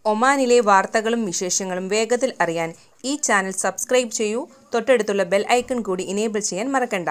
ഒമാനിലെ വാർത്തകളും വിശേഷങ്ങളും വേഗത്തിൽ അറിയാൻ ഈ ചാനൽ സബ്സ്ക്രൈബ് ചെയ്യൂ തൊട്ടടുത്തുള്ള ബെൽ ഐക്കൺ കൂടി ഇനേബിൾ ചെയ്യാൻ മറക്കണ്ട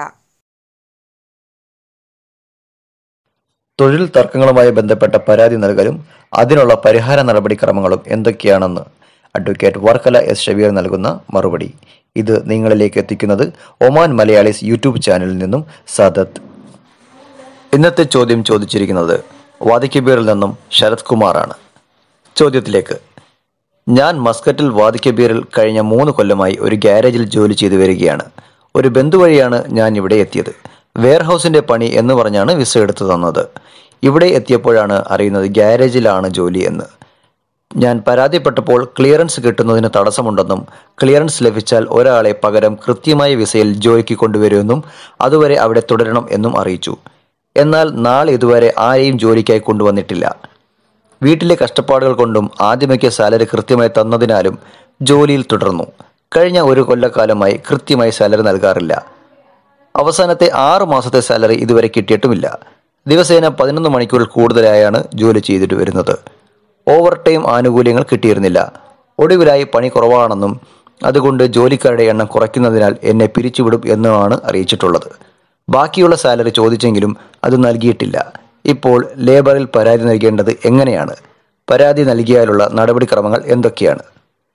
തൊഴിൽ തർക്കങ്ങളുമായി ബന്ധപ്പെട്ട പരാതി നൽകലും അതിനുള്ള പരിഹാര നടപടിക്രമങ്ങളും എന്തൊക്കെയാണെന്ന് അഡ്വക്കേറ്റ് വർക്കല എസ് ഷബീർ നൽകുന്ന മറുപടി ഇത് നിങ്ങളിലേക്ക് എത്തിക്കുന്നത് ഒമാൻ മലയാളീസ് യൂട്യൂബ് ചാനലിൽ നിന്നും സാദത്ത് ഇന്നത്തെ ചോദ്യം ചോദിച്ചിരിക്കുന്നത് വാദിക്കബീറിൽ നിന്നും ശരത് കുമാറാണ് ചോദ്യത്തിലേക്ക് ഞാൻ മസ്കറ്റിൽ വാദിക്കബീറിൽ കഴിഞ്ഞ മൂന്ന് കൊല്ലമായി ഒരു ഗ്യാരേജിൽ ജോലി ചെയ്തു വരികയാണ് ഒരു ബന്ധു വഴിയാണ് ഞാൻ ഇവിടെ എത്തിയത് വെയർഹൗസിന്റെ പണി എന്ന് പറഞ്ഞാണ് വിസ എടുത്തു തന്നത് ഇവിടെ എത്തിയപ്പോഴാണ് അറിയുന്നത് ഗ്യാരേജിലാണ് ജോലി എന്ന് ഞാൻ പരാതിപ്പെട്ടപ്പോൾ ക്ലിയറൻസ് കിട്ടുന്നതിന് തടസ്സമുണ്ടെന്നും ക്ലിയറൻസ് ലഭിച്ചാൽ ഒരാളെ പകരം കൃത്യമായ വിസയിൽ ജോലിക്ക് കൊണ്ടുവരുമെന്നും അതുവരെ അവിടെ തുടരണം എന്നും അറിയിച്ചു എന്നാൽ നാളെ ഇതുവരെ ആരെയും ജോലിക്കായി കൊണ്ടുവന്നിട്ടില്ല വീട്ടിലെ കഷ്ടപ്പാടുകൾ കൊണ്ടും ആദ്യമൊക്കെ സാലറി കൃത്യമായി തന്നതിനാലും ജോലിയിൽ തുടർന്നു കഴിഞ്ഞ ഒരു കൊല്ലക്കാലമായി കൃത്യമായി സാലറി നൽകാറില്ല അവസാനത്തെ ആറ് മാസത്തെ സാലറി ഇതുവരെ കിട്ടിയിട്ടുമില്ല ദിവസേന പതിനൊന്ന് മണിക്കൂർ കൂടുതലായാണ് ജോലി ചെയ്തിട്ട് വരുന്നത് ഓവർ ടൈം ആനുകൂല്യങ്ങൾ കിട്ടിയിരുന്നില്ല ഒടുവിലായി പണി കുറവാണെന്നും അതുകൊണ്ട് ജോലിക്കാരുടെ എണ്ണം കുറയ്ക്കുന്നതിനാൽ എന്നെ പിരിച്ചുവിടും എന്നുമാണ് അറിയിച്ചിട്ടുള്ളത് ബാക്കിയുള്ള സാലറി ചോദിച്ചെങ്കിലും അത് നൽകിയിട്ടില്ല ഇപ്പോൾ ലേബറിൽ പരാതി നൽകേണ്ടത് എങ്ങനെയാണ് പരാതി നൽകിയാലുള്ള നടപടിക്രമങ്ങൾ എന്തൊക്കെയാണ്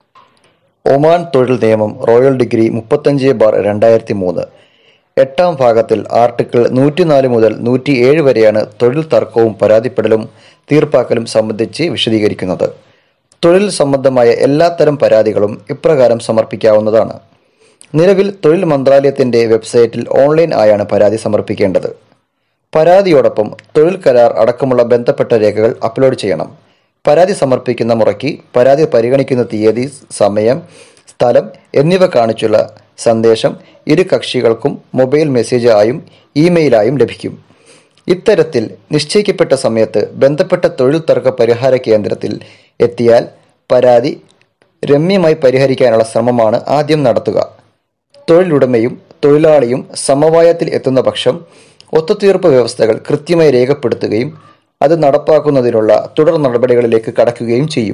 ഒമാൻ തൊഴിൽ നിയമം റോയൽ ഡിഗ്രി മുപ്പത്തഞ്ച് ബാർ രണ്ടായിരത്തി മൂന്ന് എട്ടാം ഭാഗത്തിൽ ആർട്ടിക്കിൾ നൂറ്റിനാല് മുതൽ നൂറ്റി ഏഴ് വരെയാണ് തൊഴിൽ തർക്കവും പരാതിപ്പെടലും തീർപ്പാക്കലും സംബന്ധിച്ച് വിശദീകരിക്കുന്നത് തൊഴിൽ സംബന്ധമായ എല്ലാത്തരം പരാതികളും ഇപ്രകാരം സമർപ്പിക്കാവുന്നതാണ് നിലവിൽ തൊഴിൽ മന്ത്രാലയത്തിന്റെ വെബ്സൈറ്റിൽ ഓൺലൈൻ ആയാണ് പരാതി സമർപ്പിക്കേണ്ടത് പരാതിയോടൊപ്പം തൊഴിൽ കരാർ അടക്കമുള്ള ബന്ധപ്പെട്ട രേഖകൾ അപ്ലോഡ് ചെയ്യണം പരാതി സമർപ്പിക്കുന്ന മുറയ്ക്ക് പരാതി പരിഗണിക്കുന്ന തീയതി സമയം സ്ഥലം എന്നിവ കാണിച്ചുള്ള സന്ദേശം ഇരു കക്ഷികൾക്കും മൊബൈൽ മെസ്സേജ് ആയും ഇമെയിലായും ലഭിക്കും ഇത്തരത്തിൽ നിശ്ചയിക്കപ്പെട്ട സമയത്ത് ബന്ധപ്പെട്ട തൊഴിൽ തർക്ക പരിഹാര കേന്ദ്രത്തിൽ എത്തിയാൽ പരാതി രമ്യമായി പരിഹരിക്കാനുള്ള ശ്രമമാണ് ആദ്യം നടത്തുക തൊഴിലുടമയും തൊഴിലാളിയും സമവായത്തിൽ എത്തുന്ന പക്ഷം ഒത്തുതീർപ്പ് വ്യവസ്ഥകൾ കൃത്യമായി രേഖപ്പെടുത്തുകയും അത് നടപ്പാക്കുന്നതിനുള്ള തുടർ നടപടികളിലേക്ക് കടക്കുകയും ചെയ്യും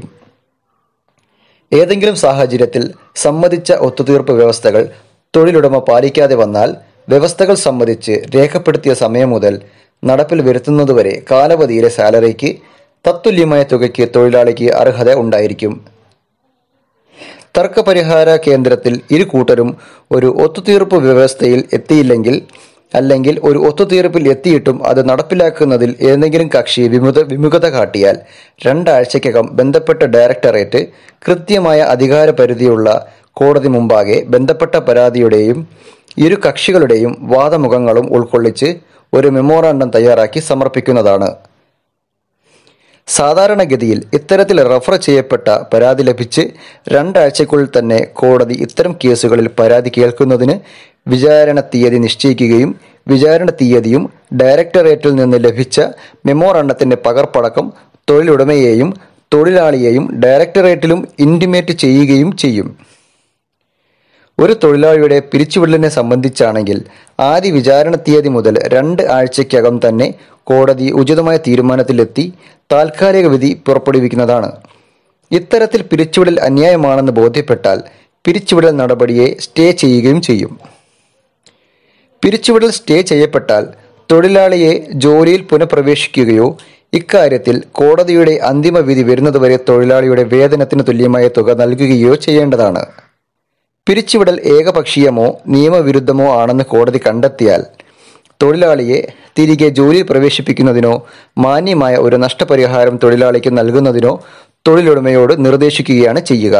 ഏതെങ്കിലും സാഹചര്യത്തിൽ സമ്മതിച്ച ഒത്തുതീർപ്പ് വ്യവസ്ഥകൾ തൊഴിലുടമ പാലിക്കാതെ വന്നാൽ വ്യവസ്ഥകൾ സംബന്ധിച്ച് രേഖപ്പെടുത്തിയ സമയം മുതൽ നടപ്പിൽ വരുത്തുന്നതുവരെ കാലാവധിയിലെ സാലറിക്ക് തത്തുല്യമായ തുകയ്ക്ക് തൊഴിലാളിക്ക് അർഹത ഉണ്ടായിരിക്കും തർക്കപരിഹാര കേന്ദ്രത്തിൽ ഇരു കൂട്ടരും ഒരു ഒത്തുതീർപ്പ് വ്യവസ്ഥയിൽ എത്തിയില്ലെങ്കിൽ അല്ലെങ്കിൽ ഒരു ഒത്തുതീർപ്പിൽ എത്തിയിട്ടും അത് നടപ്പിലാക്കുന്നതിൽ ഏതെങ്കിലും കക്ഷി വിമുഖ വിമുഖത കാട്ടിയാൽ രണ്ടാഴ്ചയ്ക്കകം ബന്ധപ്പെട്ട ഡയറക്ടറേറ്റ് കൃത്യമായ അധികാര പരിധിയുള്ള കോടതി മുമ്പാകെ ബന്ധപ്പെട്ട പരാതിയുടെയും ഇരു കക്ഷികളുടെയും വാദമുഖങ്ങളും ഉൾക്കൊള്ളിച്ച് ഒരു മെമ്മോറാണ്ടം തയ്യാറാക്കി സമർപ്പിക്കുന്നതാണ് സാധാരണഗതിയിൽ ഇത്തരത്തിൽ റഫർ ചെയ്യപ്പെട്ട പരാതി ലഭിച്ച് രണ്ടാഴ്ചയ്ക്കുള്ളിൽ തന്നെ കോടതി ഇത്തരം കേസുകളിൽ പരാതി കേൾക്കുന്നതിന് വിചാരണ തീയതി നിശ്ചയിക്കുകയും വിചാരണ തീയതിയും ഡയറക്ടറേറ്റിൽ നിന്ന് ലഭിച്ച മെമ്മോറാണ്ടത്തിന്റെ പകർപ്പടക്കം തൊഴിലുടമയെയും തൊഴിലാളിയെയും ഡയറക്ടറേറ്റിലും ഇൻറ്റിമേറ്റ് ചെയ്യുകയും ചെയ്യും ഒരു തൊഴിലാളിയുടെ പിരിച്ചുവിടലിനെ സംബന്ധിച്ചാണെങ്കിൽ ആദ്യ വിചാരണ തീയതി മുതൽ രണ്ട് ആഴ്ചയ്ക്കകം തന്നെ കോടതി ഉചിതമായ തീരുമാനത്തിലെത്തി താൽക്കാലിക വിധി പുറപ്പെടുവിക്കുന്നതാണ് ഇത്തരത്തിൽ പിരിച്ചുവിടൽ അന്യായമാണെന്ന് ബോധ്യപ്പെട്ടാൽ പിരിച്ചുവിടൽ നടപടിയെ സ്റ്റേ ചെയ്യുകയും ചെയ്യും പിരിച്ചുവിടൽ സ്റ്റേ ചെയ്യപ്പെട്ടാൽ തൊഴിലാളിയെ ജോലിയിൽ പുനഃപ്രവേശിക്കുകയോ ഇക്കാര്യത്തിൽ കോടതിയുടെ അന്തിമ വിധി വരുന്നതുവരെ തൊഴിലാളിയുടെ വേതനത്തിന് തുല്യമായ തുക നൽകുകയോ ചെയ്യേണ്ടതാണ് പിരിച്ചുവിടൽ ഏകപക്ഷീയമോ നിയമവിരുദ്ധമോ ആണെന്ന് കോടതി കണ്ടെത്തിയാൽ തൊഴിലാളിയെ തിരികെ ജോലിയിൽ പ്രവേശിപ്പിക്കുന്നതിനോ മാന്യമായ ഒരു നഷ്ടപരിഹാരം തൊഴിലാളിക്ക് നൽകുന്നതിനോ തൊഴിലുടമയോട് നിർദ്ദേശിക്കുകയാണ് ചെയ്യുക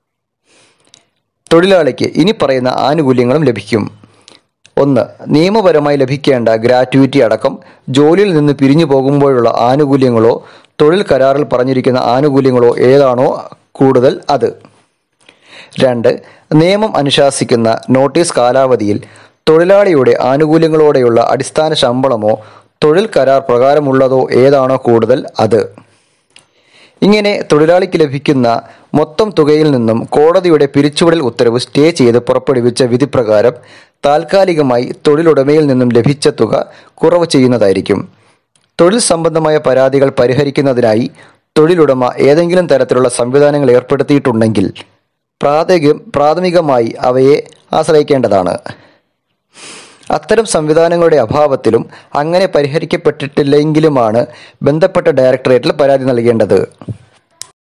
തൊഴിലാളിക്ക് ഇനി പറയുന്ന ആനുകൂല്യങ്ങളും ലഭിക്കും ഒന്ന് നിയമപരമായി ലഭിക്കേണ്ട ഗ്രാറ്റുവിറ്റി അടക്കം ജോലിയിൽ നിന്ന് പിരിഞ്ഞു പോകുമ്പോഴുള്ള ആനുകൂല്യങ്ങളോ തൊഴിൽ കരാറിൽ പറഞ്ഞിരിക്കുന്ന ആനുകൂല്യങ്ങളോ ഏതാണോ കൂടുതൽ അത് രണ്ട് നിയമം അനുശാസിക്കുന്ന നോട്ടീസ് കാലാവധിയിൽ തൊഴിലാളിയുടെ ആനുകൂല്യങ്ങളോടെയുള്ള അടിസ്ഥാന ശമ്പളമോ തൊഴിൽ കരാർ പ്രകാരമുള്ളതോ ഏതാണോ കൂടുതൽ അത് ഇങ്ങനെ തൊഴിലാളിക്ക് ലഭിക്കുന്ന മൊത്തം തുകയിൽ നിന്നും കോടതിയുടെ പിരിച്ചുവിടൽ ഉത്തരവ് സ്റ്റേ ചെയ്ത് പുറപ്പെടുവിച്ച വിധി പ്രകാരം താൽക്കാലികമായി തൊഴിലുടമയിൽ നിന്നും ലഭിച്ച തുക കുറവ് ചെയ്യുന്നതായിരിക്കും തൊഴിൽ സംബന്ധമായ പരാതികൾ പരിഹരിക്കുന്നതിനായി തൊഴിലുടമ ഏതെങ്കിലും തരത്തിലുള്ള സംവിധാനങ്ങൾ ഏർപ്പെടുത്തിയിട്ടുണ്ടെങ്കിൽ പ്രാഥമിക പ്രാഥമികമായി അവയെ ആശ്രയിക്കേണ്ടതാണ് അത്തരം സംവിധാനങ്ങളുടെ അഭാവത്തിലും അങ്ങനെ പരിഹരിക്കപ്പെട്ടിട്ടില്ലെങ്കിലുമാണ് ബന്ധപ്പെട്ട ഡയറക്ടറേറ്റിൽ പരാതി നൽകേണ്ടത്